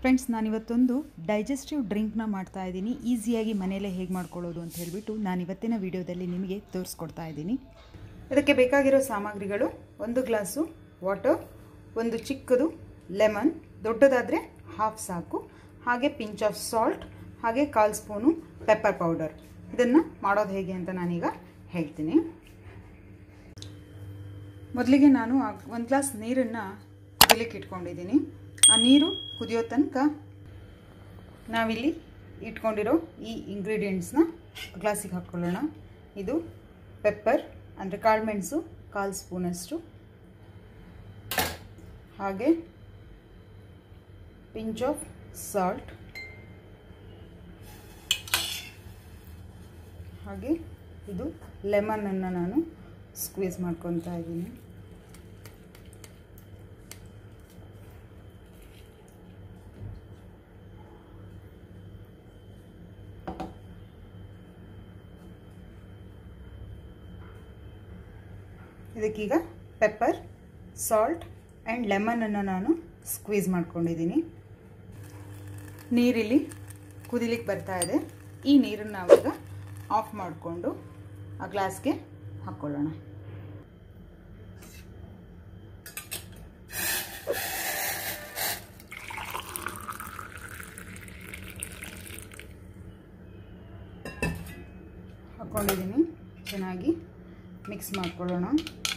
friends ನಾನಿವತ್ತೊಂದು digestive ಡ್ರಿಂಕ್ನ ಮಾಡ್ತಾ ಇದ್ದೀನಿ ಈಸಿಯಾಗಿ ಮನೆಯಲ್ಲೇ ಹೇಗೆ ಮಾಡ್ಕೊಳ್ಳೋದು ಅಂತ ಹೇಳಿಬಿಟ್ಟು ನಾನು ಇವತ್ತಿನ ವಿಡಿಯೋದಲ್ಲಿ ನಿಮಗೆ ತೋರಿಸ್ಕೊಡ್ತಾ ಇದ್ದೀನಿ ಇದಕ್ಕೆ ಬೇಕಾಗಿರೋ ಸಾಮಗ್ರಿಗಳು ಒಂದು ಗ್ಲಾಸು ವಾಟರ್ ಒಂದು ಚಿಕ್ಕದು ಲೆಮನ್ ದೊಡ್ಡದಾದರೆ ಹಾಫ್ ಸಾಕು ಹಾಗೆ ಪಿಂಚ್ ಆಫ್ ಸಾಲ್ಟ್ ಹಾಗೆ ಕಾಲು ಸ್ಪೂನು ಪೆಪ್ಪರ್ ಪೌಡರ್ ಇದನ್ನು ಮಾಡೋದು ಹೇಗೆ ಅಂತ ನಾನೀಗ ಹೇಳ್ತೀನಿ ಮೊದಲಿಗೆ ನಾನು ಒಂದು ಗ್ಲಾಸ್ ನೀರನ್ನು ಕುದಿಲಿಕ್ಕೆ ಇಟ್ಕೊಂಡಿದ್ದೀನಿ ಆ ನೀರು ಕುದಿಯೋ ತನಕ ನಾವಿಲ್ಲಿ ಇಟ್ಕೊಂಡಿರೋ ಈ ಇಂಗ್ರೀಡಿಯೆಂಟ್ಸ್ನ ಗ್ಲಾಸಿಗೆ ಹಾಕ್ಕೊಳ್ಳೋಣ ಇದು ಪೆಪ್ಪರ್ ಅಂದರೆ ಕಾಳುಮೆಣಸು ಕಾಲು ಸ್ಪೂನಷ್ಟು ಹಾಗೆ ಪಿಂಚ್ ಆಫ್ ಸಾಲ್ಟ್ ಹಾಗೆ ಇದು ಲೆಮನನ್ನು ನಾನು ಸ್ಕ್ವೀಸ್ ಮಾಡ್ಕೊತಾ ಇದ್ದೀನಿ ಇದಕ್ಕೀಗ ಪೆಪ್ಪರ್ ಸಾಲ್ಟ್ ಆ್ಯಂಡ್ ಲೆಮನನ್ನು ನಾನು ಸ್ಕ್ವೀಸ್ ಮಾಡ್ಕೊಂಡಿದ್ದೀನಿ ನೀರಿಲ್ಲಿ ಕುದಿಲಿಕ್ಕೆ ಬರ್ತಾ ಇದೆ ಈ ನೀರನ್ನು ನಾವೀಗ ಆಫ್ ಮಾಡಿಕೊಂಡು ಆ ಗ್ಲಾಸ್ಗೆ ಹಾಕ್ಕೊಳ್ಳೋಣ ಹಾಕ್ಕೊಂಡಿದ್ದೀನಿ ಚೆನ್ನಾಗಿ ಮಿಕ್ಸ್ ಮಾಡ್ಕೊಳ್ಳೋಣ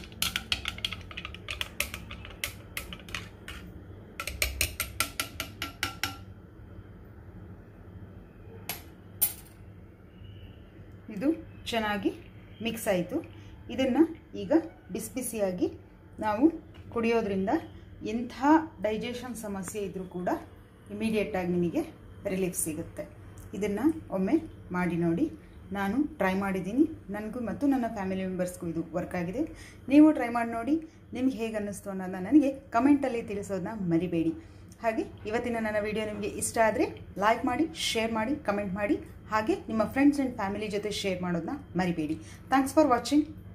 ಇದು ಚೆನ್ನಾಗಿ ಮಿಕ್ಸ್ ಆಯಿತು ಇದನ್ನು ಈಗ ಬಿಸಿ ಬಿಸಿಯಾಗಿ ನಾವು ಕುಡಿಯೋದ್ರಿಂದ ಎಂಥ ಡೈಜೆಷನ್ ಸಮಸ್ಯೆ ಇದ್ದರೂ ಕೂಡ ಇಮಿಡಿಯೇಟಾಗಿ ನಿಮಗೆ ರಿಲೀಫ್ ಸಿಗುತ್ತೆ ಇದನ್ನು ಒಮ್ಮೆ ಮಾಡಿ ನೋಡಿ ನಾನು ಟ್ರೈ ಮಾಡಿದ್ದೀನಿ ನನಗೂ ಮತ್ತು ನನ್ನ ಫ್ಯಾಮಿಲಿ ಮೆಂಬರ್ಸ್ಗೂ ಇದು ವರ್ಕ್ ಆಗಿದೆ ನೀವು ಟ್ರೈ ಮಾಡಿ ನೋಡಿ ನಿಮ್ಗೆ ಹೇಗೆ ಅನ್ನಿಸ್ತು ಅನ್ನೋದನ್ನ ನನಗೆ ಕಮೆಂಟಲ್ಲಿ ತಿಳಿಸೋದನ್ನ ಮರಿಬೇಡಿ ಹಾಗೆ ಇವತ್ತಿನ ನನ್ನ ವಿಡಿಯೋ ನಿಮಗೆ ಇಷ್ಟ ಆದರೆ ಲೈಕ್ ಮಾಡಿ ಶೇರ್ ಮಾಡಿ ಕಮೆಂಟ್ ಮಾಡಿ ಹಾಗೆ ನಿಮ್ಮ ಫ್ರೆಂಡ್ಸ್ ಆ್ಯಂಡ್ ಫ್ಯಾಮಿಲಿ ಜೊತೆ ಶೇರ್ ಮಾಡೋದನ್ನ ಮರಿಬೇಡಿ ಥ್ಯಾಂಕ್ಸ್ ಫಾರ್ ವಾಚಿಂಗ್